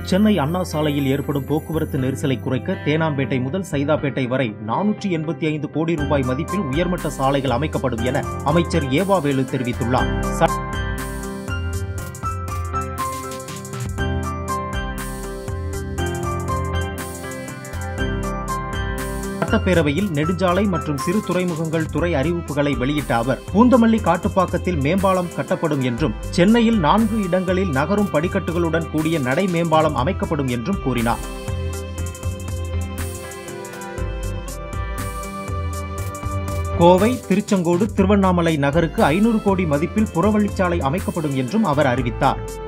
சென்னை அண்ணா சாலையில் ஏற்படும் போக்குவரத்து நெரிசலை குறைக்க தேனாம்பேட்டை முதல் சைதாப்பேட்டை வரை நானூற்றி எண்பத்தி ஐந்து கோடி ரூபாய் மதிப்பில் உயர்மட்ட சாலைகள் அமைக்கப்படும் என அமைச்சர் ஏவாவேலு தெரிவித்துள்ளார் ச- சட்டப்பேரவையில் நெடுஞ்சாலை மற்றும் சிறு துறைமுகங்கள் துறை அறிவிப்புகளை வெளியிட்ட அவர் பூந்தமல்லி காட்டுப்பாக்கத்தில் மேம்பாலம் கட்டப்படும் என்றும் சென்னையில் நான்கு இடங்களில் நகரும் படிக்கட்டுகளுடன் கூடிய நடை மேம்பாலம் அமைக்கப்படும் என்றும் கூறினார் கோவை திருச்செங்கோடு திருவண்ணாமலை நகருக்கு ஐநூறு கோடி மதிப்பில் புறவழிச்சாலை அமைக்கப்படும் என்றும் அவர் அறிவித்தார்